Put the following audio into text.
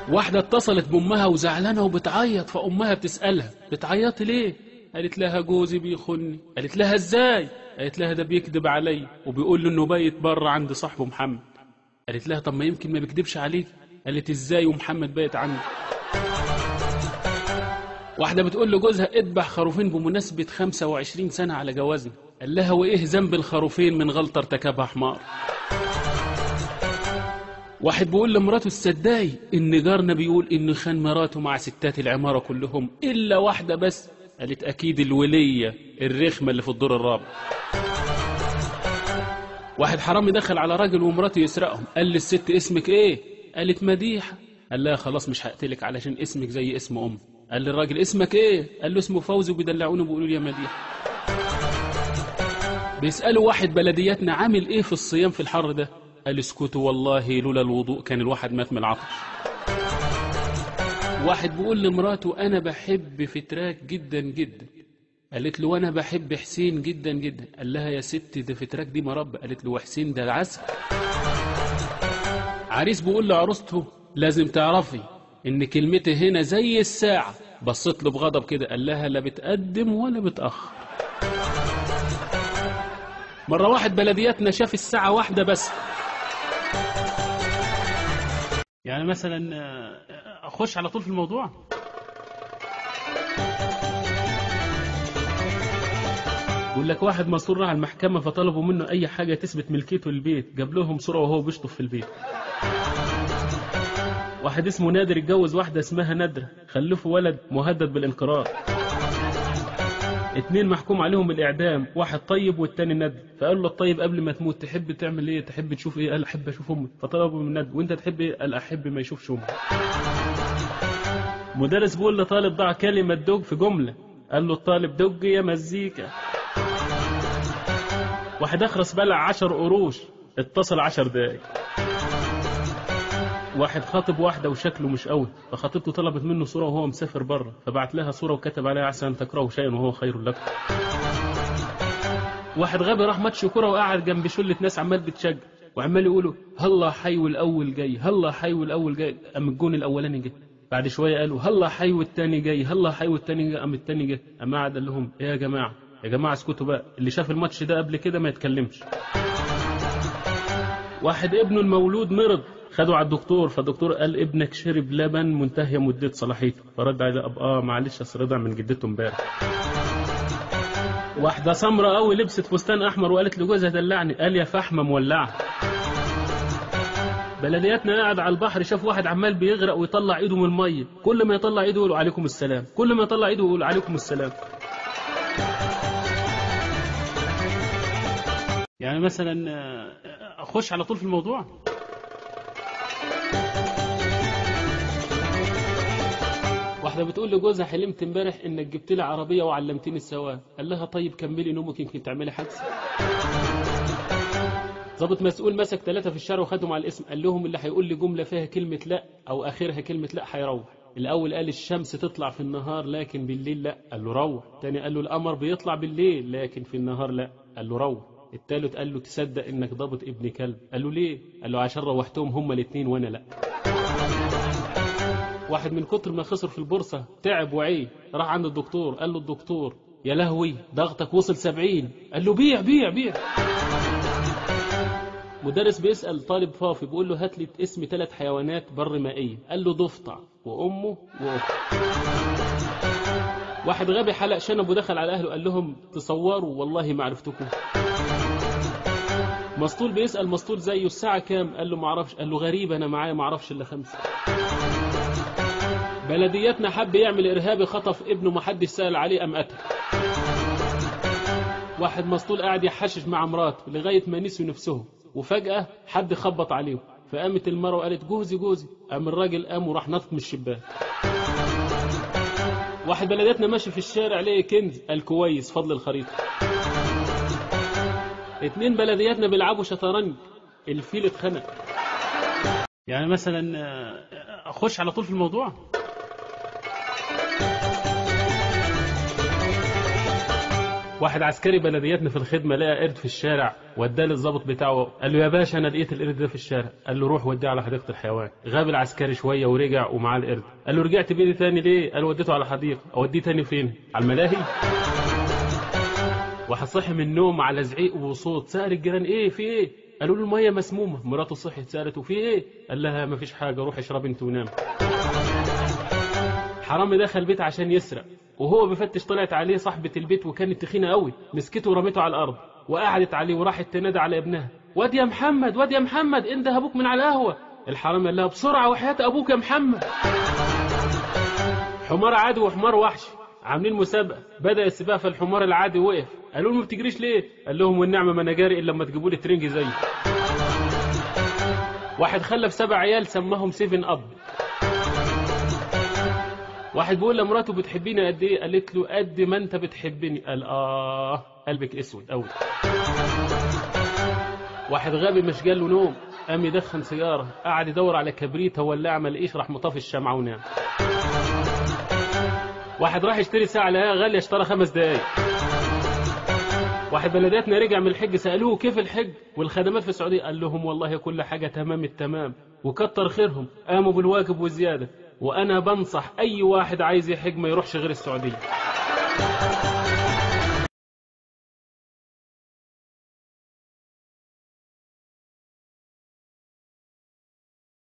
واحدة اتصلت بأمها وزعلانة وبتعيط فأمها بتسألها بتعيطي ليه؟ قالت لها جوزي بيخني قالت لها ازاي؟ قالت لها ده بيكذب علي وبيقول له انه بايت بره عند صاحبه محمد قالت لها طب ما يمكن ما بيكذبش عليك قالت ازاي ومحمد بايت عندي واحدة بتقول لجوزها اذبح خروفين بمناسبة 25 سنة على جوازنا قال لها وايه ذنب الخروفين من غلطة ارتكبها حمار واحد بيقول لمراته السداي ان جارنا بيقول ان خان مراته مع ستات العمارة كلهم الا واحدة بس قالت اكيد الولية الرخمة اللي في الدور الرابع واحد حرامي دخل على راجل ومراته يسرقهم قال للست اسمك ايه قالت مديحة قال لها خلاص مش هقتلك علشان اسمك زي اسم ام قال للراجل اسمك ايه قال له اسمه فوزي وبيدلعوني بيقولوا لي يا مديحة بيسألوا واحد بلدياتنا عامل ايه في الصيام في الحر ده قال اسكتوا والله لولا الوضوء كان الواحد مات من العطش واحد بيقول لمراته انا بحب فتراك جدا جدا قالت له وانا بحب حسين جدا جدا قال لها يا ست ده فتراك دي مربى قالت له وحسين ده العسل عريس بيقول لعروسته لازم تعرفي ان كلمتي هنا زي الساعة بصت له بغضب كده قال لها لا بتقدم ولا بتأخر مرة واحد بلدياتنا شاف الساعة واحدة بس يعني مثلا آه، اخش على طول في الموضوع يقول لك واحد مسؤول راح المحكمة فطلبوا منه أي حاجة تثبت ملكيته للبيت جاب لهم صورة وهو بيشطف في البيت واحد اسمه نادر اتجوز واحدة اسمها نادرة خلفوا ولد مهدد بالانقراض اتنين محكوم عليهم بالإعدام واحد طيب والتاني ندل فقال له الطيب قبل ما تموت تحب تعمل ايه تحب تشوف ايه قال احب اشوف امي فطلبوا من ندل وانت تحب ايه قال احب ما يشوفش امي مدرس بيقول لطالب ضع كلمة دوج في جملة قال له الطالب دوج يا مزيكا واحد اخرس بلع عشر قروش اتصل عشر دقايق واحد خاطب واحدة وشكله مش قوي فخطيبته طلبت منه صورة وهو مسافر بره فبعت لها صورة وكتب عليها عسى أن تكرهوا شيئا وهو خير لكم واحد غبي راح ماتش كرة وقعد جنب شلة ناس عمال بتشجع وعمال يقولوا هلا حيو الأول جاي هلا حيو الأول جاي أم الجون الأولاني جه بعد شوية قالوا هلا حيو التاني جاي هلا حيو التاني جاي أم التاني جه أما قعد قال لهم إيه يا جماعة يا جماعة اسكتوا بقى اللي شاف الماتش ده قبل كده ما يتكلمش واحد ابنه المولود مرض خدوا على الدكتور فالدكتور قال ابنك شرب لبن منتهية مدة صلاحيته فرد عليه أب اه معلش اصل رضع من جدته امبارح واحدة سمرة قوي لبست فستان أحمر وقالت لجوزها دلعني قال يا فحمة مولعة بلدياتنا قاعد على البحر شاف واحد عمال بيغرق ويطلع ايده من المية كل ما يطلع ايده يقول عليكم السلام كل ما يطلع ايده يقول عليكم السلام يعني مثلا آه، اخش على طول في الموضوع واحدة بتقول لجوزها حلمت امبارح انك جبت لي عربية وعلمتني السواقة قال لها طيب كملي نومك يمكن تعملي حادثة ضابط مسؤول مسك ثلاثة في الشارع وخدهم على الاسم قال لهم اللي هيقول لي جملة فيها كلمة لا أو آخرها كلمة لا هيروح الأول قال الشمس تطلع في النهار لكن بالليل لا قال له روح الثاني قال له القمر بيطلع بالليل لكن في النهار لا قال له روح الثالث قال له تصدق انك ضابط ابن كلب قال له ليه قال له عشان روحتهم هما الاثنين وانا لا واحد من كتر ما خسر في البورصة تعب وعي راح عند الدكتور قال له الدكتور يا لهوي ضغطك وصل سبعين قال له بيع بيع بيع مدرس بيسأل طالب فافي بيقول له هات لي اسم ثلاث حيوانات بر مائية قال له ضفدع وأمه وأخته واحد غبي حلق شنب ودخل على أهله قال لهم تصوروا والله ما عرفتكم مسطول بيسأل مسطول زيه الساعة كام قال له ما اعرفش قال له غريب أنا معايا ما اعرفش إلا خمسة بلدياتنا حب يعمل إرهابي خطف ابنه ما حدش سأل عليه أم قتل واحد مسطول قاعد يحشش مع مراته لغاية ما نسوا نفسهم وفجأة حد خبط عليهم فقامت المرة وقالت جوزي جوزي قام الراجل قام وراح نطط من الشباك واحد بلدياتنا ماشي في الشارع لقي كنز قال كويس فضل الخريطة اتنين بلدياتنا بيلعبوا شطرنج الفيل اتخنق يعني مثلا آه، اخش على طول في الموضوع واحد عسكري بلدياتنا في الخدمه لقى قرد في الشارع وداه للظابط بتاعه قال له يا باشا انا لقيت القرد ده في الشارع قال له روح وديه على حديقه الحيوان غاب العسكري شويه ورجع ومعاه القرد قال له رجعت بيه تاني ليه قال له وديته على حديقه اوديه تاني فين على الملاهي واحد صحي من النوم على زعيق وصوت سأل الجيران ايه في ايه قالوا له الميه مسمومه مراته صحيت سالته في ايه قال لها مفيش حاجه روح اشرب انت ونام حرامي دخل البيت عشان يسرق وهو بيفتش طلعت عليه صاحبة البيت وكانت تخينة قوي مسكته ورميته على الأرض وقعدت عليه وراحت تنادى على ابنها واد يا محمد واد يا محمد انده ابوك من على القهوة الحرامي قال لها بسرعة وحياة ابوك يا محمد حمار عادي وحمار وحشي عاملين مسابقة بدأ السباق فالحمار العادي وقف قالوا له ما بتجريش ليه قال لهم والنعمة ما انا جاري الا لما تجيبوا لي ترنج زي واحد خلف سبع عيال سماهم سيفن اب واحد بيقول لمراته بتحبيني قد ايه قالت له قد ما انت بتحبني قال اه قلبك اسود قوي واحد غبي مش جاله نوم قام يدخن سيجاره قعد يدور على كبريت هو اللي عمل ايش راح مطفي الشمعه ونام واحد راح يشتري ساعه لقاها غاليه اشترى خمس دقايق واحد بلداتنا رجع من الحج سألوه كيف الحج والخدمات في السعودية قال لهم والله كل حاجة تمام التمام وكتر خيرهم قاموا بالواجب والزيادة وأنا بنصح أي واحد عايز يحج ما يروحش غير السعودية